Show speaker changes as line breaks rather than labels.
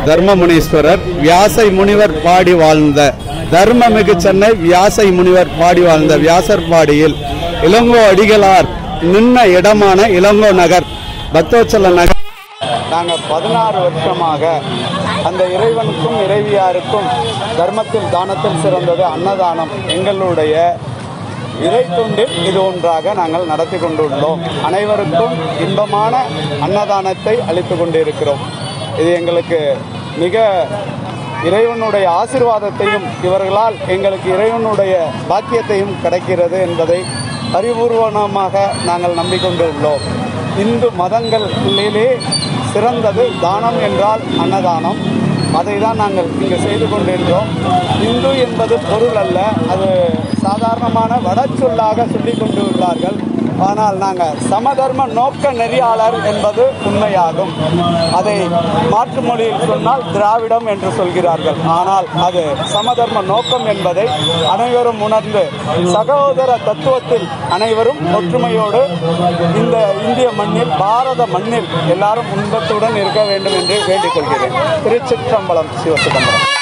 தர்மமுனீஸ்வரர் வியாசை முனிவர் பாடி வாழ்ந்த தர்மமிகு சென்னை வியாசை முனிவர் பாடி வாழ்ந்த வியாசர் பாடியில் இளங்கோ அடிகளார் நின்ன இடமான இளங்கோ நகர் பக்தோச்சல நகர் நாங்கள் பதினாறு வருஷமாக அந்த இறைவனுக்கும் இறைவியாருக்கும் தர்மத்தில் தானத்தில் சிறந்தது அன்னதானம் எங்களுடைய இறை தொண்டில் இது ஒன்றாக நாங்கள் நடத்தி கொண்டுள்ளோம் அனைவருக்கும் இன்பமான அன்னதானத்தை அளித்து கொண்டிருக்கிறோம் இது எங்களுக்கு மிக இறைவனுடைய ஆசீர்வாதத்தையும் இவர்களால் எங்களுக்கு இறைவனுடைய பாக்கியத்தையும் கிடைக்கிறது என்பதை அறிவுபூர்வமாக நாங்கள் நம்பிக்கொண்டுள்ளோம் இந்து மதங்களிலே சிறந்தது தானம் என்றால் அன்னதானம் அதை தான் நாங்கள் இங்கு செய்து கொண்டிருக்கிறோம் இந்து என்பது பொருள் அல்ல அது சாதாரணமான வடச்சொல்லாக சொல்லிக் கொண்டு உள்ளார்கள் ஆனால் நாங்கள் சமதர்ம நோக்க நெறியாளர் என்பது உண்மையாகும் அதை மாற்று மொழியில் சொன்னால் திராவிடம் என்று சொல்கிறார்கள் ஆனால் அது சமதர்ம நோக்கம் என்பதை அனைவரும் உணர்ந்து சகோதர தத்துவத்தில் அனைவரும் ஒற்றுமையோடு இந்த இந்திய மண்ணில் பாரத மண்ணில் எல்லாரும் இன்பத்துடன் இருக்க வேண்டும் என்று வேண்டிக் கொள்கிறேன் திருச்சிற்றம்பலம் சிவசிதம்பரம்